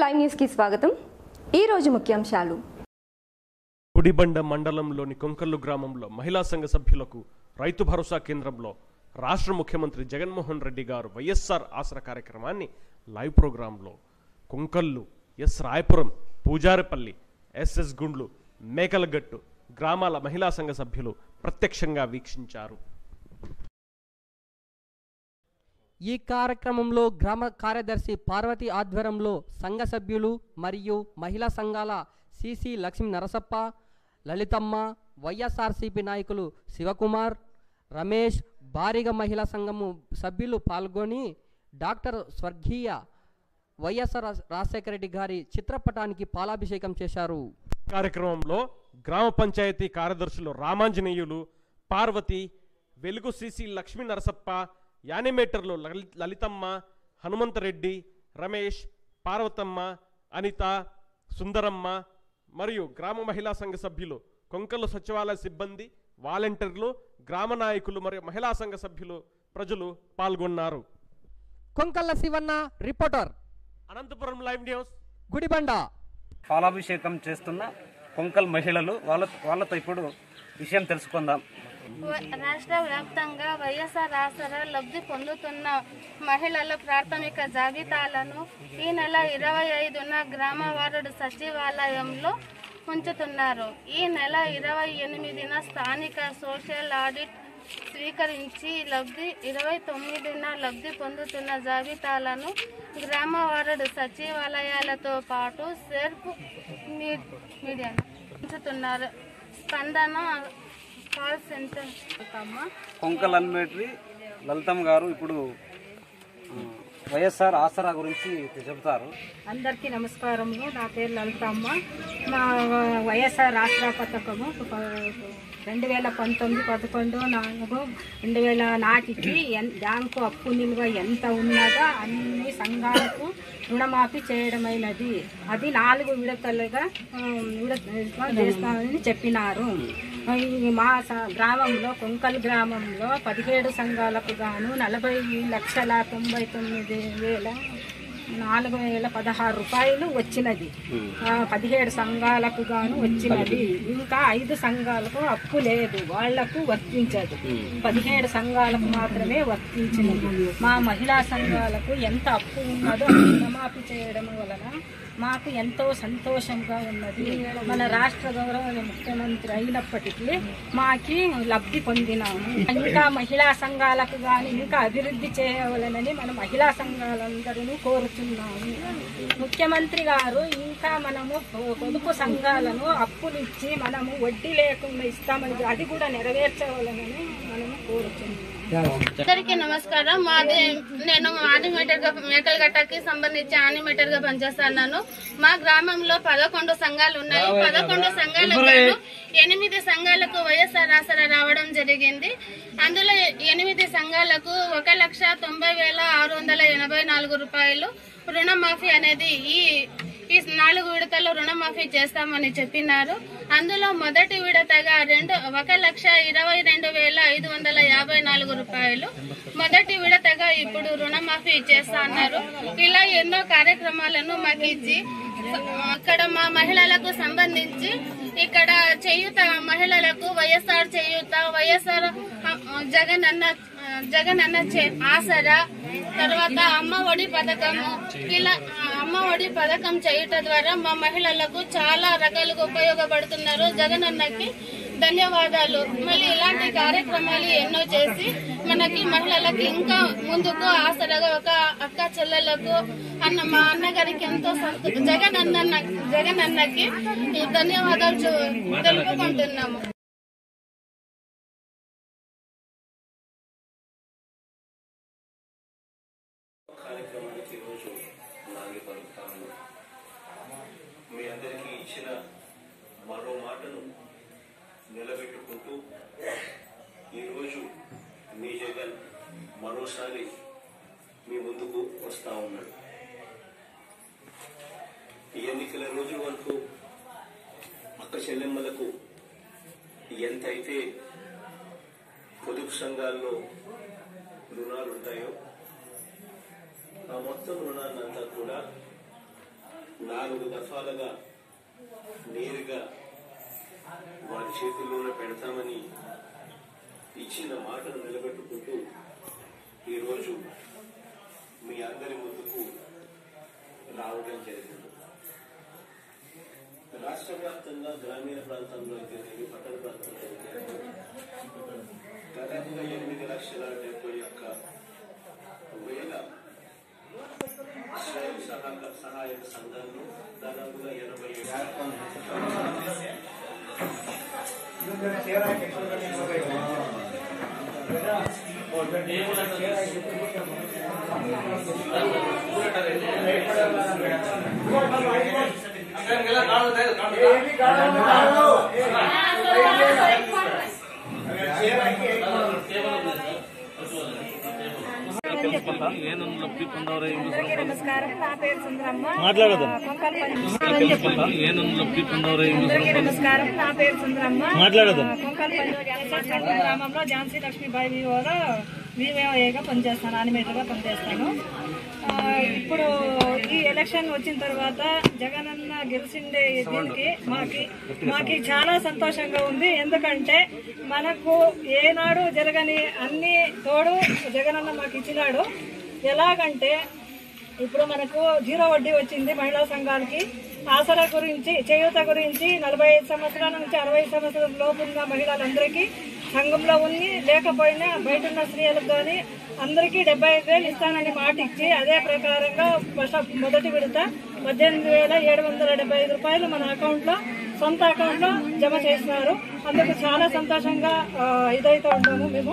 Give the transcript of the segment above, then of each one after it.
Five న్యూస్కి స్వాగతం ఈరోజు ముఖ్యాంశాలు గుడిబండ మండలంలోని కొంకల్లు గ్రామంలో మహిళా సంఘ సభ్యులకు రైతు భరోసా కేంద్రంలో రాష్ట్ర ముఖ్యమంత్రి జగన్మోహన్ రెడ్డి గారు వైఎస్ఆర్ ఆసరా కార్యక్రమాన్ని లైవ్ ప్రోగ్రాంలో కొంకల్లు ఎస్ రాయపురం పూజారిపల్లి ఎస్ఎస్ గుండ్లు మేకలగట్టు గ్రామాల మహిళా సంఘ సభ్యులు ప్రత్యక్షంగా వీక్షించారు ఈ కార్యక్రమంలో గ్రామ కార్యదర్శి పార్వతి ఆధ్వర్యంలో సంఘ సభ్యులు మరియు మహిళా సంఘాల సిసి లక్ష్మీ నరసప్ప లలితమ్మ వైఎస్ఆర్సీపీ నాయకులు శివకుమార్ రమేష్ భారీగా మహిళా సంఘము సభ్యులు పాల్గొని డాక్టర్ స్వర్గీయ వైఎస్ఆర్ రాజశేఖర రెడ్డి గారి చిత్రపటానికి పాలాభిషేకం చేశారు కార్యక్రమంలో గ్రామ పంచాయతీ కార్యదర్శులు రామాంజనేయులు పార్వతి వెలుగు సిసి లక్ష్మీ నరసప్ప యానిమేటర్లు లలి- లలితమ్మ హనుమంతరెడ్డి రమేష్ పార్వతమ్మ అనిత సుందరమ్మ మరియు గ్రామ మహిళా సంఘ సభ్యులు కొంకలు సచివాలయ సిబ్బంది వాలంటీర్లు గ్రామ నాయకులు మరియు మహిళా సంఘ సభ్యులు ప్రజలు పాల్గొన్నారు Konkalla Shivanna reporter Anantapuram live news Gudibanda పాలాభిషేకం చేస్తున్న కొంకల్ మహిళలు వాళ్ళ వాళ్ళతో ఇప్పుడు విషయం తెలుసుకుందాం వ- రాష్ట్ర వ్యాప్తంగా వైఎస్ఆర్ ఆసరా లబ్ధి పొందుతున్న మహిళల ప్రాథమిక జాబితాలను ఈ నెల ఇరవై ఐదున గ్రామ వార్డు సచివాలయంలో ఉంచుతున్నారు ఈ నెల ఇరవై ఎనిమిదిన స్థానిక సోషల్ ఆడిట్ స్వీకరించి లబ్ధి ఇరవై తొమ్మిదిన లబ్ధి పొందుతున్న జాబితాలను గ్రామ వార్డు సచివాలయాలతో పాటు సెర్ప్ మీ- మీడియా ఉంచుతున్నారు స్పందన కాల్ సెంటర్ అమ్మా కొంకల్ అన్మేట్రి లలితమ్మ గారు ఇప్పుడు ఆ, వైఎస్ఆర్ ఆసరా గురించి చెబుతారు అందరికీ నమస్కారము నా పేరు లలితమ్మ మా వైఎస్ఆర్ రాష్ట్ర పథకము ప- రెండు వేల పంతొమ్మిది పదకొండు నాలుగు రెండు వేల నాటికి ఎన్- బ్యాంకు అప్పు నిల్వ ఎంత ఉన్నదో అన్ని సంఘాలకు రుణమాఫీ చేయడమైనది అది నాలుగు విడతలుగా ఆ, విడతలుగా చేస్తామని చెప్పినారు ఈ మా స- గ్రామంలో కొంకల్ గ్రామంలో పదిహేడు సంఘాలకు గాను నలభై లక్షల తొంభై తొమ్మిది వేల నాలుగు వేల పదహారు రూపాయలు వచ్చినది ఆ, పదిహేడు సంఘాలకు గాను వచ్చినది ఇంకా ఐదు సంఘాలకు అప్పు లేదు వాళ్లకు వర్తించదు పదిహేడు సంఘాలకు మాత్రమే వర్తించినది మా మహిళా సంఘాలకు ఎంత అప్పు ఉన్నదో అది రుణమాఫీ చేయడం వలన మాకు ఎంతో సంతోషంగా ఉన్నది మన రాష్ట్ర గౌరవ ముఖ్యమంత్రి అయినప్పటికీ మాకి లబ్ధి పొందినాము ఇంకా మహిళా సంఘాలకు కానీ ఇంకా అభివృద్ధి చేయవలనని మన మహిళా సంఘాలందరూ కోరుతున్నాము ముఖ్యమంత్రి గారు ఇంకా మనము పొ- పొదుపు సంఘాలను అప్పులు ఇచ్చి మనము వడ్డీ లేకుండా ఇస్తామని అది కూడా నెరవేర్చవలనని మనము కోరుతున్నాము అందరికీ నమస్కారం మాది నేను ఆనిమేటర్ గా మేకలగట్టకి సంబంధించి ఆనిమేటర్ గా పనిచేస్తున్నాను మా గ్రామంలో పదకొండు సంఘాలు ఉన్నాయి పదకొండు సంఘాలకు గాను ఎనిమిది సంఘాలకు వైఎస్ఆర్ ఆసరా రావడం జరిగింది అందులో ఎనిమిది సంఘాలకు ఒక లక్ష తొంభై వేల ఆరు వందల ఎనభై నాలుగు రూపాయలు రుణమాఫీ అనేది ఈ ఈ నాలుగు విడతల్లో రుణమాఫీ చేస్తామని చెప్పినారు అందులో మొదటి విడతగా రెండు ఒక లక్ష ఇరవై రెండు వేల ఐదు వందల యాభై నాలుగు రూపాయలు మొదటి విడతగా ఇప్పుడు రుణమాఫీ చేస్తా అన్నారు ఇలా ఎన్నో కార్యక్రమాలను మాకు ఇచ్చి అక్కడ మా మహిళలకు సంబంధించి ఇక్కడ చేయూత మహిళలకు వైఎస్ఆర్ చేయూత వైఎస్ఆర్ ఆ, జగన్ అన్న జగన్ అన్న చే- ఆసరా తర్వాత అమ్మ ఒడి పథకము ఇలా ఆ, అమ్మ ఒడి పథకం చేయుట ద్వారా మా మహిళలకు చాలా రకాలుగా ఉపయోగపడుతున్నారు జగన్ అన్నకి ధన్యవాదాలు మళ్ళీ ఇలాంటి కార్యక్రమాలు ఎన్నో చేసి మనకి మహిళలకు ఇంకా ముందుకు ఆసరాగా ఒక అక్క చెల్లెలకు అన్న మా అన్నగారికి ఎంతో సంతో జగన్ అన్న జగన్ అన్నకి ఈ ధన్యవాదాలు చూ- తెలుపుకుంటున్నాము కార్యక్రమానికి ఈరోజు నాలుగు పలుకుతాను మీ అందరికీ ఇచ్చిన మరో మాటను నిలబెట్టుకుంటూ ఈరోజు మీ జగన్ మరోసారి మీ ముందుకు వస్తా ఉన్నాడు ఈ ఎన్నికల రోజుల వరకు అక్క చెల్లెమ్మలకు ఎంతైతే పొదుపు సంఘాల్లో రుణాలు ఉంటాయో ఆ మొత్తం రుణాన్నంతా కూడా నాలుగు దఫాలుగా నేరుగా వారి చేతుల్లోనే పెడతామని ఇచ్చిన మాటను నిలబెట్టుకుంటూ ఈరోజు మీ అందరి ముందుకు రావడం జరిగింది రాష్ట్ర వ్యాప్తంగా గ్రామీణ ప్రాంతంలో అయితేనేమి పట్టణ ప్రాంతంలో అయితేనేమి దాదాపుగా ఎనిమిది లక్షల డెబ్బై ఒక్క వేల స్వయం సహాయక సహాయక సంఘాలు దాదాపుగా ఎనభై అందరికీ నమస్కారం నా పేరు సుందరమ్మ మాట్లాడదు. కొంకల్పల్లి అందరికీ నమస్కారం నా పేరు సుందరమ్మ మాట్లాడదు. కొంకల్పల్లి గ్రామంలో ఝాన్సీ లక్ష్మీబాయి వివోలో వివోఏగా పనిచేస్తాను యానిమేటర్గా పనిచేస్తాను ఆ, ఇప్పుడు ఈ ఎలక్షన్ వచ్చిన తర్వాత జగనన్న గెలిచిండే దీనికి మాకి మాకి చాలా సంతోషంగా ఉంది ఎందుకంటే మనకు ఏనాడు జరగని అన్ని తోడు జగనన్న మాకు ఇచ్చినాడు ఎలాగంటే ఇప్పుడు మనకు జీరో వడ్డీ వచ్చింది మహిళా సంఘాలకి ఆసరా గురించి చేయూత గురించి నలభై ఐదు సంవత్సరాల నుంచి అరవై సంవత్సరాల లోపు ఉన్న మహిళలందరికీ సంఘంలో ఉంది లేకపోయినా బయట ఉన్న స్త్రీలకు కానీ అందరికీ డెబ్బై ఐదు వేలు ఇస్తానని మాట ఇచ్చి అదే ప్రకారంగా ఫస్ట్ మొదటి విడత పద్దెనిమిది వేల ఏడు వందల డెబ్బై ఐదు రూపాయలు మన అకౌంట్లో సొంత అకౌంట్లో జమ చేసినారు అందుకు చాలా సంతోషంగా ఆ, ఇదైతే ఉంటాము మేము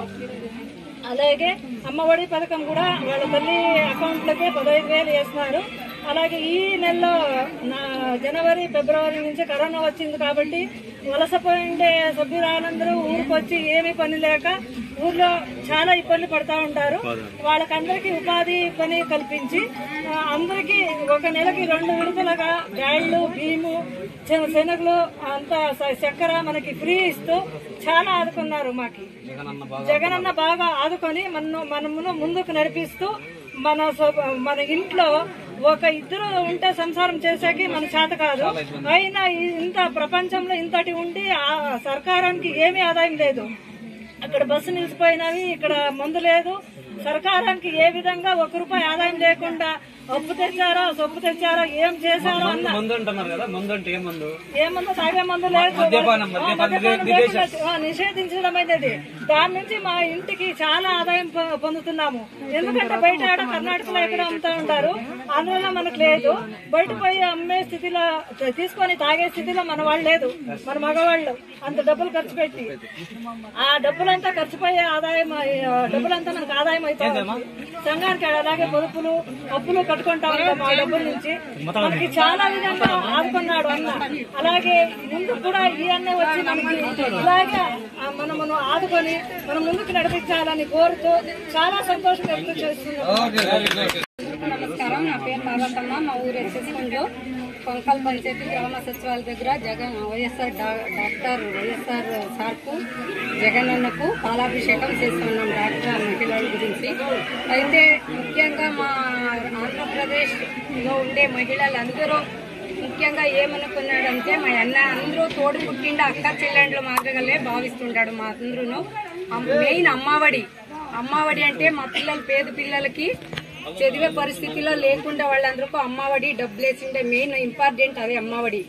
అలాగే అమ్మఒడి పథకం కూడా వాళ్ళ తల్లి అకౌంట్లకే పదహైదు వేలు వేస్తున్నారు అలాగే ఈ నెలలో నా జనవరి ఫిబ్రవరి నుంచి కరోనా వచ్చింది కాబట్టి వలసపోయిండే సభ్యురాలందరూ ఊరికి వచ్చి ఏమీ పని లేక ఊర్లో చాలా ఇబ్బంది పడతా ఉంటారు వాళ్ళకందరికీ ఉపాధి పని కల్పించి ఆ, అందరికీ ఒక నెలకి రెండు విడతలుగా బ్యాళ్ళు భీము శన- శనగలు అంత స- చక్కెర మనకి ఫ్రీ ఇస్తూ చాలా ఆదుకున్నారు మాకి జగనన్న బాగా ఆదుకొని మన మనమును ముందుకు నడిపిస్తూ మన సొ- మన ఇంట్లో ఒక ఇద్దరు ఉంటే సంసారం చేసేకి మన చేత కాదు అయినా ఈ- ఇంత ప్రపంచంలో ఇంతటి ఉండి ఆ సర్కారానికి ఏమీ ఆదాయం లేదు అక్కడ బస్సు నిలిచిపోయినవి ఇక్కడ మందు లేదు సర్కారానికి ఏ విధంగా ఒక రూపాయి ఆదాయం లేకుండా అప్పు తెచ్చారో సొప్పు తెచ్చారో ఏం చేశారో అన్న మందు అంటున్నారు కదా మందు అంటే ఏ మందు ఏమన్నా తాగే మందు లేదు మద్యపానం, ఆ, మద్యపానం మద్యపానం నిషేధం. లేకుండా, ఆ, నిషేధించడం అనేది దాని నుంచి మా ఇంటికి చాలా ఆదాయం పొ- పొందుతున్నాము ఎందుకంటే బయట ఆడ కర్ణాటకలో ఎక్కడ అమ్ముతా ఉంటారు అందువల్ల మనకు లేదు బయట పోయి అమ్మే స్థితిలో త- తీసుకొని తాగే స్థితిలో మన వాళ్ళు లేదు మన మగవాళ్ళు అంత డబ్బులు ఖర్చు పెట్టి ఆ డబ్బులంతా ఖర్చు పోయే ఆదాయం ఆ, డబ్బులంతా మనకు ఆదాయం అవుతుంది సంఘానికి అలాగే పొదుపులు అప్పులు కట్టుకుంటా ఉంటాం ఆ డబ్బుల నుంచి మనకి చాలా విధంగా ఆదుకున్నాడు అన్న అలాగే ముందు కూడా ఈ అన్న వచ్చి మనకి ఇలాగే ఆ మనమును ఆదుకొని మనం ముందుకు నడిపించాలని కోరుతూ చాలా సంతోషం వ్యక్తం చేస్తున్నాం నమస్కారం నా పేరు పార్వతమ్మ మా ఊరు ఎస్ఎస్కొండలో కొంకల్ పంచాయతీ గ్రామ సచివాలయ దగ్గర జగన్ వైఎస్ఆర్ డా- డాక్టర్ వైఎస్ఆర్ సార్కు జగనన్నకు పాలాభిషేకం చేస్తున్నాం డాక్టర్ మహిళల గురించి అయితే ముఖ్యంగా మా ఆంధ్రప్రదేశ్లో ఉండే మహిళలందరూ ముఖ్యంగా ఏమనుకున్నాడంటే మా అన్న అందరూ తోడు పుట్టిండ అక్క చెల్లెండ్ల మాదిరిగానే భావిస్తుంటాడు మా అందరూ మెయిన్ అమ్మఒడి అమ్మఒడి అంటే మా పిల్లలు పేద పిల్లలకి చదివే పరిస్థితిలో లేకుండా వాళ్ళందరికీ అమ్మఒడి డబ్బులు వేసిండే మెయిన్ ఇంపార్టెంట్ అదే అమ్మఒడి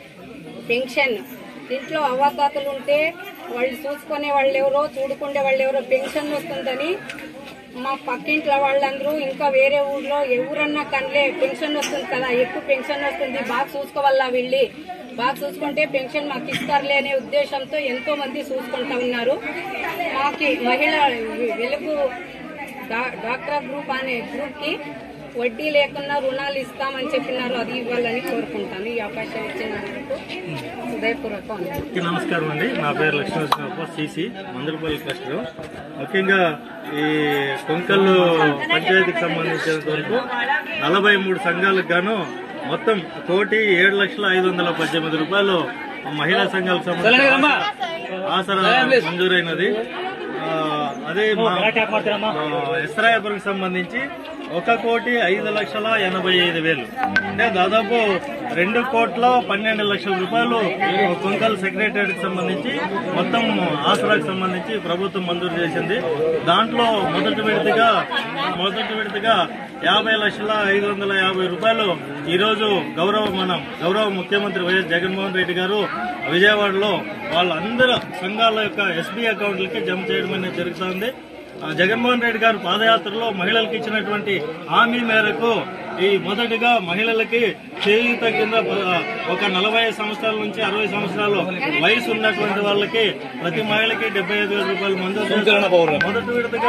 పెన్షన్ ఇంట్లో అవకాశాలు ఉంటే వాళ్ళు చూసుకునే వాళ్ళు ఎవరో చూడుకునే వాళ్ళు ఎవరో పెన్షన్ వస్తుందని మా పక్కింట్లో వాళ్ళందరూ ఇంకా వేరే ఊర్లో ఎవరన్నా కనలే పెన్షన్ వస్తుంది కదా ఎక్కువ పెన్షన్ వస్తుంది బాగా చూసుకోవాలా వెళ్ళి బాగా చూసుకుంటే పెన్షన్ మాకు ఇస్తారులే అనే ఉద్దేశంతో ఎంతో మంది చూసుకుంటా ఉన్నారు మాకి మహిళ వెలుగు డా- డాక్టర్ గ్రూప్ అనే గ్రూప్ కి వడ్డీ లేకుండా రుణాలు ఇస్తామని చెప్పినారు అది ఇవ్వాలని కోరుకుంటాను ఈ అవకాశం ఇచ్చినందుకు హృదయపూర్వకం అందరికీ నమస్కారం అండి నా పేరు లక్ష్మీనరసింహప్ప సిసి మందులపల్లి క్లస్టర్ ముఖ్యంగా ఈ కొంకల్లు పంచాయతీకి సంబంధించినంత వరకు నలభై మూడు సంఘాలకు గాను మొత్తం కోటి ఏడు లక్షల ఐదు వందల పద్దెనిమిది రూపాయలు మహిళా సంఘాలకు సంబంధించి ఆసరా మంజూరైనది ఆ, అదే మా ఎస్రాయపురం సంబంధించి ఒక కోటి ఐదు లక్షల ఎనభై ఐదు వేలు అంటే దాదాపు రెండు కోట్ల పన్నెండు లక్షల రూపాయలు కొంకల్ సెక్రటరియట్ సంబంధించి మొత్తం ఆసరాకు సంబంధించి ప్రభుత్వం మంజూరు చేసింది దాంట్లో మొదటి విడతగా మొదటి విడతగా యాభై లక్షల ఐదు వందల యాభై రూపాయలు ఈ రోజు గౌరవ మనం గౌరవ ముఖ్యమంత్రి వైఎస్ జగన్మోహన్ రెడ్డి గారు విజయవాడలో వాళ్ళందరూ సంఘాల యొక్క ఎస్బీ అకౌంట్లకి జమ చేయడం అనేది జరుగుతుంది ఆ జగన్మోహన్ రెడ్డి గారు పాదయాత్రలో మహిళలకు ఇచ్చినటువంటి హామీ మేరకు ఈ మొదటిగా మహిళలకి చేయూత కింద ప- ఒక నలభై సంవత్సరాల నుంచి అరవై సంవత్సరాలు వయసు ఉన్నటువంటి వాళ్ళకి ప్రతి మహిళకి డెబ్బై ఐదు వేల రూపాయలు మంజూరు చేశారు. మొదటి విడతగా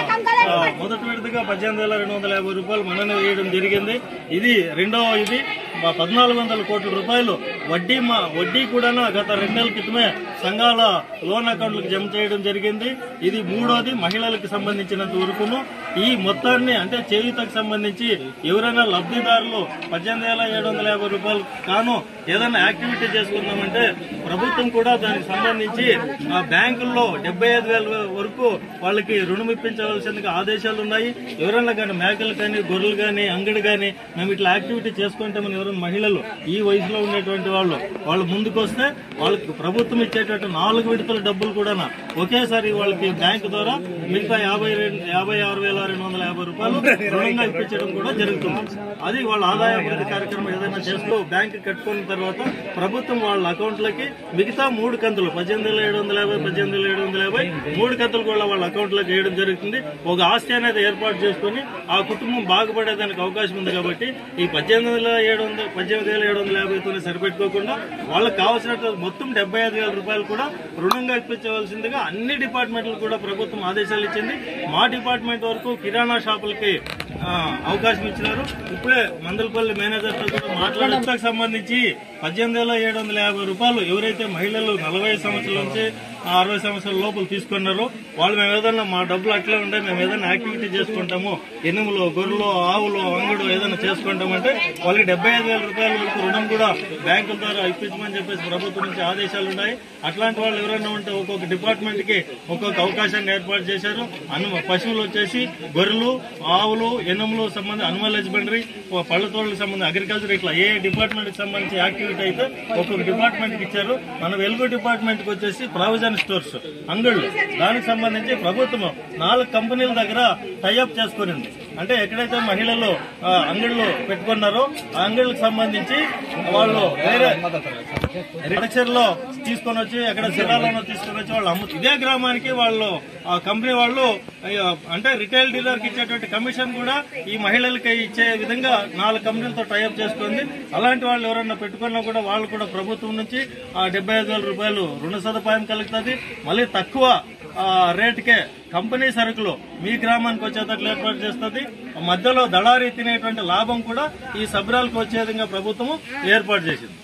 ఆ, మొదటి విడతగా పద్దెనిమిది వేల రెండు వందల యాభై రూపాయలు మనన వేయడం జరిగింది ఇది రెండవ ఇది మా పద్నాలుగు వందల కోట్ల రూపాయలు వడ్డీ మా వడ్డీ కూడా గత రెండు నెలల క్రితమే సంఘాల లోన్ అకౌంట్లకు జమ చేయడం జరిగింది ఇది మూడోది మహిళలకు సంబంధించినంత వరకును ఈ మొత్తాన్ని అంటే చేయుతకు సంబంధించి ఎవరైనా లబ్ధిదారులు పద్దెనిమిది వేల ఏడు వందల యాభై రూపాయలు కాను ఏదైనా యాక్టివిటీ చేసుకుందామంటే ప్రభుత్వం కూడా దానికి సంబంధించి ఆ బ్యాంకుల్లో డెబ్బై ఐదు వేల వరకు వాళ్ళకి రుణం ఇప్పించవలసిందిగా ఆదేశాలు ఉన్నాయి ఎవరైనా కానీ మేకలు కానీ గొర్రెలు కానీ అంగడి కానీ మేము ఇట్లా యాక్టివిటీ చేసుకుంటామని ఎవరైనా మహిళలు ఈ వయసులో ఉండేటువంటి వాళ్ళు వాళ్ళు ముందుకు వస్తే వాళ్ళకి ప్రభుత్వం ఇచ్చేటట్టు నాలుగు విడతల డబ్బులు కూడా ఒకేసారి వాళ్ళకి బ్యాంకు ద్వారా మిగతా యాభై రెండు యాభై ఆరు వేల రెండు వందల యాభై రూపాయలు రుణంగా ఇప్పించడం కూడా జరుగుతుంది అది వాళ్ళ ఆదాయ అభివృద్ధి కార్యక్రమం ఏదైనా చేస్తూ బ్యాంకు కట్టుకున్న తర్వాత ప్రభుత్వం వాళ్ళ అకౌంట్లకి మిగతా మూడు కంతులు పద్దెనిమిది వేల ఏడు వందల యాభై పద్దెనిమిది వేల ఏడు వందల యాభై మూడు కంతులు కూడా వాళ్ళ అకౌంట్లోకి వేయడం జరుగుతుంది ఒక ఆస్తి అనేది ఏర్పాటు చేసుకుని ఆ కుటుంబం బాగుపడేదానికి అవకాశం ఉంది కాబట్టి ఈ పద్దెనిమిది వేల ఏడు వందల పద్దెనిమిది వేల ఏడు వందల యాభైతోనే సరిపెట్టుకోకుండా వాళ్ళకి కావాల్సిన మొత్తం డెబ్బై ఐదు వేల రూపాయలు కూడా రుణంగా ఇప్పించవలసిందిగా అన్ని డిపార్ట్మెంట్లు కూడా ప్రభుత్వం ఆదేశాలు ఇచ్చింది మా డిపార్ట్మెంట్ వరకు కిరాణా షాపులకి ఆ, అవకాశం ఇచ్చినారు ఇప్పుడే మందలపల్లి మేనేజర్ తో కూడా మాట్లాడడానికి సంబంధించి పద్దెనిమిది వేల ఏడు వందల యాభై రూపాయలు ఎవరైతే మహిళలు నలభై సంవత్సరాల నుంచి ఆ, అరవై సంవత్సరాల లోపల తీసుకున్నారో వాళ్ళు మేము ఏదైనా మా డబ్బులు అట్లే ఉండే మేము ఏదైనా యాక్టివిటీ చేసుకుంటాము ఎనుములు గొర్రెలు ఆవులు అంగడు ఏదైనా చేసుకుంటామంటే వాళ్ళకి డెబ్బై ఐదు వేల రూపాయల వరకు రుణం కూడా బ్యాంకుల ద్వారా ఇప్పించమని చెప్పేసి ప్రభుత్వం నుంచి ఆదేశాలు ఉన్నాయి అట్లాంటి వాళ్ళు ఎవరైనా ఉంటే ఒక్కొక్క డిపార్ట్మెంట్ కి ఒక్కొక్క అవకాశాన్ని ఏర్పాటు చేశారు అను పశువులు వచ్చేసి గొర్రెలు ఆవులు ఎనుములు సంబంధించి అనిమల్ హస్బెండరీ పళ్ళ తోటలకు సంబంధించి అగ్రికల్చర్ ఇట్లా ఏ డిపార్ట్మెంట్ కి సంబంధించి యాక్టివిటీ అయితే ఒక్కొక్క డిపార్ట్మెంట్ కి ఇచ్చారు మన వెలుగు డిపార్ట్మెంట్ కి వచ్చేసి ప్రావిజన్ స్టోర్స్ అంగళ్ళు దానికి సంబంధించి ప్రభుత్వం నాలుగు కంపెనీల దగ్గర టైఅప్ చేసుకునింది అంటే ఎక్కడైతే మహిళలు ఆ, అంగళ్ళు పెట్టుకున్నారో ఆ అంగళ్ళకి సంబంధించి వాళ్ళు వేరే లో తీసుకొని వచ్చి ఎక్కడ జిల్లాలోనో తీసుకొని వచ్చి వాళ్ళు అమ్ము ఇదే గ్రామానికి వాళ్ళు ఆ కంపెనీ వాళ్ళు అయ్యో, అంటే రిటైల్ డీలర్ కి ఇచ్చేటువంటి కమిషన్ కూడా ఈ మహిళలకి ఇచ్చే విధంగా నాలుగు కంపెనీలతో టైఅప్ చేసుకుంది అలాంటి వాళ్ళు ఎవరైనా పెట్టుకున్నా కూడా వాళ్ళు కూడా ప్రభుత్వం నుంచి ఆ డెబ్బై ఐదు వేల రూపాయలు రుణ సదుపాయం కలుగుతుంది మళ్ళీ తక్కువ ఆ, రేటుకే కంపెనీ సరుకులు మీ గ్రామానికి వచ్చేటట్లు ఏర్పాటు చేస్తుంది మధ్యలో దళారీ తినేటువంటి లాభం కూడా ఈ సబ్రాలకు వచ్చే విధంగా ప్రభుత్వం ఏర్పాటు చేసింది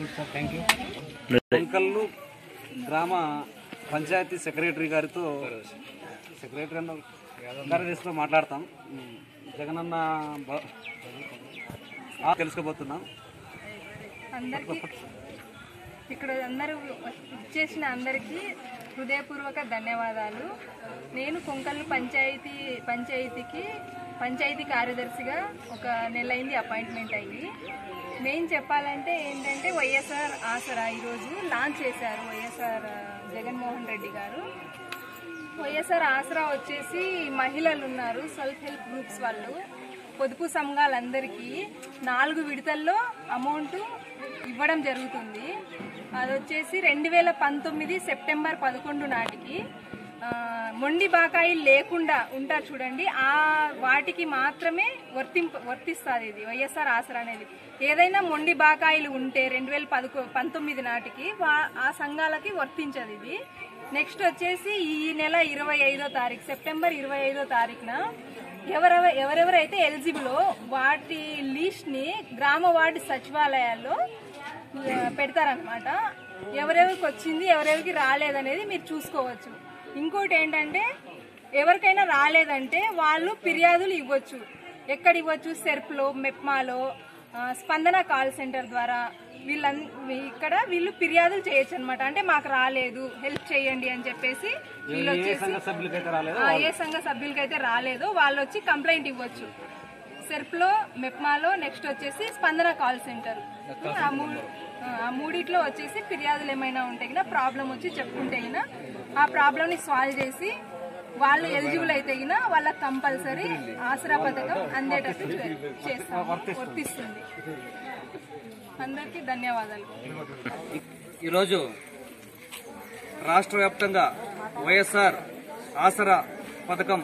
కొంకల్లు గ్రామ పంచాయతీ సెక్రటరీ గారితో సెక్రటరీ అన్న కార్యదర్శితో మాట్లాడతాం ఉమ్, జగనన్న బ- ఆ, తెలుసుకోబోతున్నాం అందరికీ ఇక్కడ అందరూ ఇచ్చేసిన అందరికీ హృదయపూర్వక ధన్యవాదాలు నేను కొంకల్లు పంచాయతీ పంచాయతీకి పంచాయతీ కార్యదర్శిగా ఒక నెల అయింది అపాయింట్మెంట్ అయ్యి మెయిన్ చెప్పాలంటే ఏంటంటే వైఎస్ఆర్ ఆసరా ఈరోజు లాంచ్ చేశారు వైఎస్ఆర్ జగన్మోహన్ రెడ్డి గారు వైఎస్ఆర్ ఆసరా వచ్చేసి మహిళలు ఉన్నారు సెల్ఫ్ హెల్ప్ గ్రూప్స్ వాళ్ళు పొదుపు సంఘాలందరికీ నాలుగు విడతల్లో అమౌంట్ ఇవ్వడం జరుగుతుంది అది వచ్చేసి రెండు వేల పంతొమ్మిది సెప్టెంబర్ పదకొండు నాటికి ఆ, మొండి బాకాయిలు లేకుండా ఉంటారు చూడండి ఆ వాటికి మాత్రమే వర్తింప వర్తిస్తుంది ఇది వైఎస్ఆర్ ఆసరా అనేది ఏదైనా మొండి బాకాయిలు ఉంటే రెండు వేల పదకొ పంతొమ్మిది నాటికి వా- ఆ సంఘాలకి వర్తించదు ఇది నెక్స్ట్ వచ్చేసి ఈ నెల ఇరవై ఐదో తారీఖు సెప్టెంబర్ ఇరవై ఐదో తారీఖున ఎవరెవ ఎవరెవరైతే ఎలిజిబులో వాటి లిస్ట్ని గ్రామ వార్డు సచివాలయాల్లో ఆ, పెడతారనమాట ఎవరెవరికి వచ్చింది ఎవరెవరికి రాలేదనేది మీరు చూసుకోవచ్చు ఇంకోటి ఏంటంటే ఎవరికైనా రాలేదంటే వాళ్ళు ఫిర్యాదులు ఇవ్వచ్చు ఎక్కడ ఇవ్వచ్చు సెర్ప్లో మెప్మాలో ఆ, స్పందన కాల్ సెంటర్ ద్వారా వీళ్ళన్ ఇక్కడ వీళ్ళు ఫిర్యాదులు చేయొచ్చు అనమాట అంటే మాకు రాలేదు హెల్ప్ చేయండి అని చెప్పేసి వీళ్ళు ఏ వచ్చేసి సంఘ సభ్యులకైతే రాలేదో ఆ, ఏ సంఘ సభ్యులకైతే రాలేదో వాళ్ళు వచ్చి కంప్లైంట్ ఇవ్వచ్చు సెర్ప్లో మెప్మాలో నెక్స్ట్ వచ్చేసి స్పందన కాల్ సెంటర్ ఆ మూడు ఆ మూడిట్లో వచ్చేసి ఫిర్యాదులు ఏమైనా ఉంటే గినా ప్రాబ్లం వచ్చి చెప్పుకుంటే గినా ఆ ప్రాబ్లమ్ని సాల్వ్ చేసి వాళ్ళు ఎలిజిబుల్ అయితే గినా వాళ్ళకి కంపల్సరీ ఆసరా పథకం అందేటట్టు చే- చేస్తాం వర్తిస్తుంది అందరికీ ధన్యవాదాలు ఈరోజు రాష్ట్ర వ్యాప్తంగా వైఎస్ఆర్ ఆసరా పథకం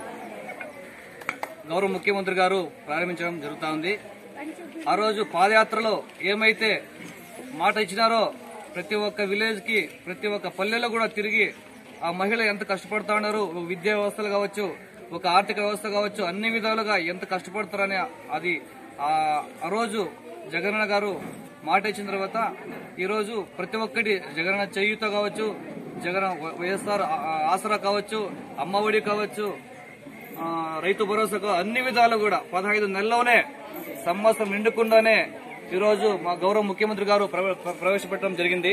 గౌరవ ముఖ్యమంత్రి గారు ప్రారంభించడం జరుగుతూ ఉంది ఆ రోజు పాదయాత్రలో ఏమైతే మాట ఇచ్చినారో ప్రతి ఒక్క విలేజ్ కి ప్రతి ఒక్క పల్లెలో కూడా తిరిగి ఆ మహిళ ఎంత కష్టపడతా ఉన్నారు ఒక విద్యా వ్యవస్థలు కావచ్చు ఒక ఆర్థిక వ్యవస్థ కావచ్చు అన్ని విధాలుగా ఎంత కష్టపడతారని అది ఆ ఆ రోజు జగనన్న గారు మాట ఇచ్చిన తర్వాత ఈ రోజు ప్రతి ఒక్కటి జగనన్న చేయూత కావచ్చు జగన్ వైఎస్ఆర్ ఆ- ఆ- ఆసరా కావచ్చు అమ్మఒడి కావచ్చు ఆ, రైతు భరోసాకు అన్ని విధాలు కూడా పదహైదు నెలల్లోనే సంవత్సరం నిండుకుండానే ఈరోజు మా గౌరవ ముఖ్యమంత్రి గారు ప్రవే- ప్ర- ప్రవేశపెట్టడం జరిగింది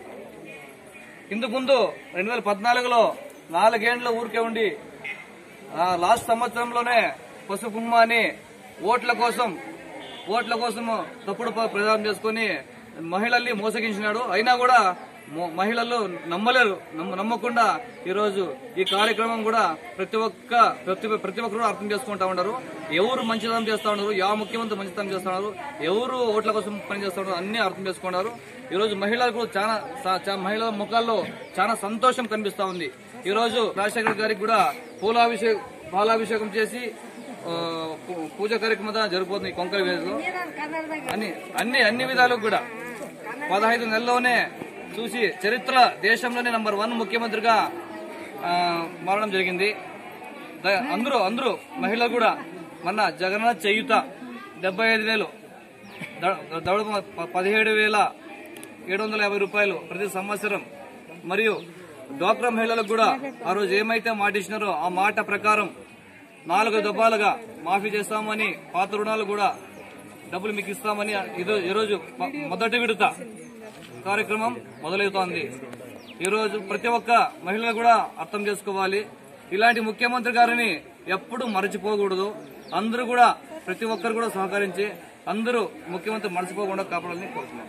ఇందుకు ముందు రెండు వేల పద్నాలుగులో నాలుగేండ్ల ఊరికే ఉండి ఆ, లాస్ట్ సంవత్సరంలోనే పసుపు కుంకుమ అని ఓట్ల కోసం ఓట్ల కోసం తప్పుడు ప- ప్రచారం చేసుకుని మహిళల్ని మోసగించినాడు అయినా కూడా మొ- మహిళలు నమ్మలేరు నమ్మ- నమ్మకుండా ఈరోజు ఈ కార్యక్రమం కూడా ప్రతి ఒక్క ప్రతి ప్రతి ఒక్కరు అర్థం చేసుకుంటా ఉన్నారు ఎవరు మంచితనం చేస్తా ఉన్నారు యా ముఖ్యమంత్రి మంచితనం చేస్తా ఉన్నారు ఎవరు ఓట్ల కోసం పనిచేస్తా ఉన్నారు అన్ని అర్థం చేసుకున్నారు ఈ రోజు మహిళలకు చాలా చా- చా- మహిళల ముఖాల్లో చాలా సంతోషం కనిపిస్తా ఉంది ఈ రోజు రాజశేఖర్ గారికి కూడా పూలాభిషేకం పాలాభిషేకం చేసి ఆ, పూ- పూజ కార్యక్రమం జరుగుతుంది ఈ కొంకర విలేజ్ లో అన్ని అన్ని అన్ని విధాలు కూడా పదహైదు నెలల్లోనే చూసి చరిత్ర దేశంలోనే నంబర్ వన్ ముఖ్యమంత్రిగా ఆ, మారడం జరిగింది ద- అందరూ అందరూ మహిళలు కూడా మొన్న జగన్నాథ్ చేయుత డెబ్బై ఐదు వేలు ద- దౌడ ప- పదిహేడు వేల ఏడు వందల యాభై రూపాయలు ప్రతి సంవత్సరం మరియు డ్వాక్రా మహిళలకు కూడా ఆ రోజు ఏమైతే మాట ఇచ్చినారో ఆ మాట ప్రకారం నాలుగు దఫాలుగా మాఫీ చేస్తామని పాత రుణాలు కూడా డబ్బులు మీకు ఇస్తామని ఈరో- ఈరోజు మ- మొదటి విడత కార్యక్రమం మొదలవుతోంది ఈరోజు ప్రతి ఒక్క మహిళలు కూడా అర్థం చేసుకోవాలి ఇలాంటి ముఖ్యమంత్రి గారిని ఎప్పుడు మరచిపోకూడదు అందరూ కూడా ప్రతి ఒక్కరు కూడా సహకరించి అందరూ ముఖ్యమంత్రి మర్చిపోకుండా కాపాడాలని కోరుతున్నాం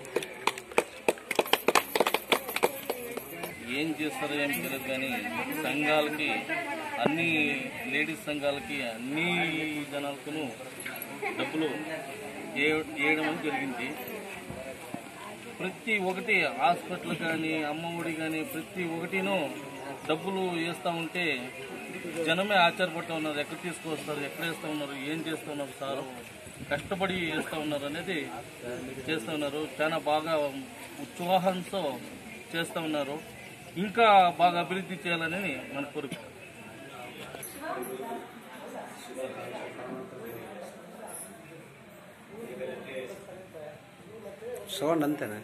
ఏం చేస్తారో ఏం తెలియదు కానీ సంఘాలకి అన్ని లేడీస్ సంఘాలకి అన్ని జనాలకును డబ్బులు ఏ- వేయడం అనేది జరిగింది ప్రతి ఒక్కటి హాస్పిటల్ కానీ అమ్మఒడి కానీ ప్రతి ఒక్కటిను డబ్బులు వేస్తూ ఉంటే జనమే ఆశ్చర్యపడుతూ ఉన్నారు ఎక్కడ తీసుకొస్తారు ఎక్కడ వేస్తూ ఉన్నారు ఏం చేస్తూ ఉన్నారు సారు కష్టపడి వేస్తూ ఉన్నారు అనేది చేస్తూ ఉన్నారు చాలా బాగా ఉత్సాహంతో చేస్తూ ఉన్నారు ఇంకా బాగా అభివృద్ధి చేయాలని మన కోరిక సౌండ్ అంతేనా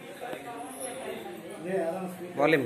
వాల్యూమ్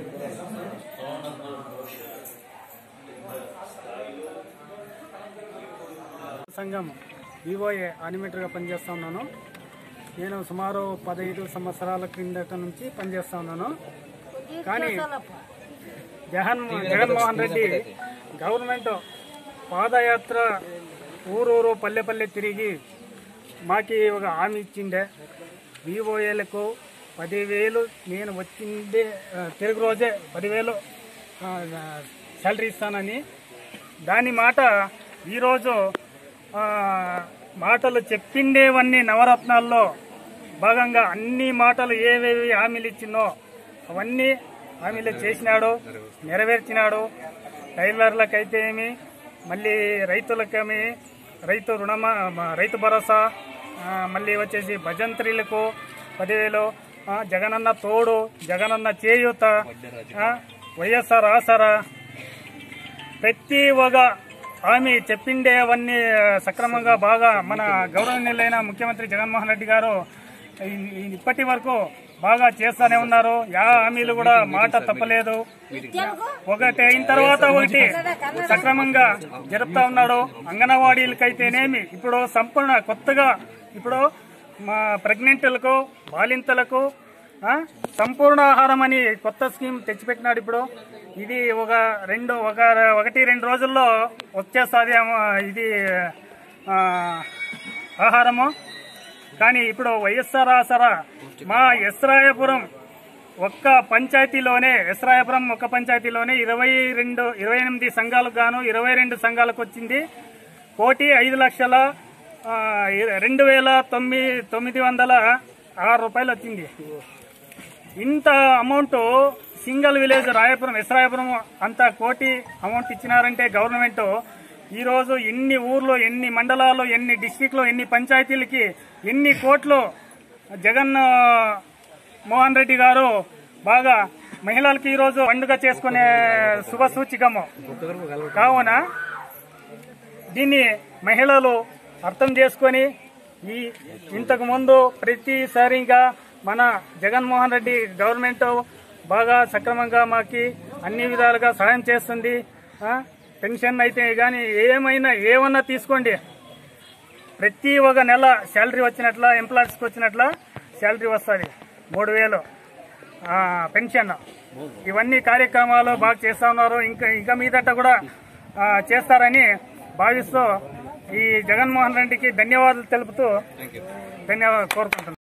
సంఘం వివోఏ యానిమేటర్గా పనిచేస్తా ఉన్నాను నేను సుమారు పదహైదు సంవత్సరాల క్రిందట నుంచి పనిచేస్తా ఉన్నాను కానీ జగన్ జగన్మోహన్ రెడ్డి గవర్నమెంట్ పాదయాత్ర ఊరూరు పల్లె పల్లె తిరిగి మాకి ఒక హామీ ఇచ్చిండే వివోఏలకు పదివేలు నేను వచ్చిందే ఆ, తిరుగు రోజే పదివేలు ఆ, శాలరీ ఇస్తానని దాని మాట ఈరోజు ఆ, మాటలు చెప్పిండేవన్నీ నవరత్నాల్లో భాగంగా అన్ని మాటలు ఏవేవి హామీలు ఇచ్చిందో అవన్నీ హామీలు చేసినాడు నెరవేర్చినాడు టైలర్లకైతే ఏమి మళ్ళీ రైతులకేమి రైతు రుణమా మ- రైతు భరోసా ఆ, మళ్ళీ వచ్చేసి భజంత్రీలకు పదివేలు ఆ, జగనన్న తోడు జగనన్న చేయూత ఆ, వైఎస్ఆర్ ఆసరా ప్రతి ఒక హామీ చెప్పిండేవన్నీ సక్రమంగా బాగా మన గౌరవనీయులైన ముఖ్యమంత్రి జగన్మోహన్ రెడ్డి గారు ఈ- ఈ ఇప్పటి వరకు బాగా చేస్తానే ఉన్నారు యా హామీలు కూడా మాట తప్పలేదు ఒకటి అయిన తర్వాత ఒకటి సక్రమంగా జరుపుతా ఉన్నాడు అంగన్వాడీలకైతేనేమి ఇప్పుడు సంపూర్ణ కొత్తగా ఇప్పుడు మా ప్రెగ్నెంట్లకు బాలింతలకు ఆ, సంపూర్ణ ఆహారం అని కొత్త స్కీమ్ తెచ్చిపెట్టినాడు ఇప్పుడు ఇది ఒక రెండు ఒక ఒకటి రెండు రోజుల్లో వచ్చేస్తుంది ఇది ఆ, ఆహారము కానీ ఇప్పుడు వైఎస్ఆర్ ఆసరా మా ఎస్రాయపురం ఒక్క పంచాయతీలోనే ఎస్రాయపురం ఒక్క పంచాయతీలోనే ఇరవై రెండు ఇరవై ఎనిమిది సంఘాలకు గాను ఇరవై రెండు సంఘాలకు వచ్చింది కోటి ఐదు లక్షల ఆ, రెండు వేల తొమ్మిది తొమ్మిది వందల ఆరు రూపాయలు వచ్చింది ఇంత అమౌంట్ సింగిల్ విలేజ్ రాయపురం ఎస్రాయపురం అంత కోటి అమౌంట్ ఇచ్చినారంటే గవర్నమెంట్ ఈరోజు ఎన్ని ఊర్లు ఎన్ని మండలాలు ఎన్ని డిస్టిక్లు ఎన్ని పంచాయతీలకి ఎన్ని కోట్లు జగన్ ఆ, మోహన్ రెడ్డి గారు బాగా మహిళలకి ఈరోజు పండుగ చేసుకునే శుభ సూచికము కావున దీన్ని మహిళలు అర్థం చేసుకొని ఈ ఇంతకు ముందు ప్రతిసారిగా మన జగన్మోహన్ రెడ్డి గవర్నమెంట్ బాగా సక్రమంగా మాకి అన్ని విధాలుగా సహాయం చేస్తుంది ఆ, పెన్షన్ అయితే కానీ ఏమైనా ఏమన్నా తీసుకోండి ప్రతి ఒక నెల శాలరీ వచ్చినట్ల ఎంప్లాయీస్కి వచ్చినట్ల శాలరీ వస్తుంది మూడు వేలు ఆ, పెన్షన్ ఇవన్నీ కార్యక్రమాలు బాగా చేస్తా ఉన్నారు ఇంకా ఇంకా మీదట కూడా ఆ, చేస్తారని భావిస్తూ ఈ జగన్మోహన్ రెడ్డికి ధన్యవాదాలు తెలుపుతూ ధన్యవాదాలు కోరుకుంటున్నాను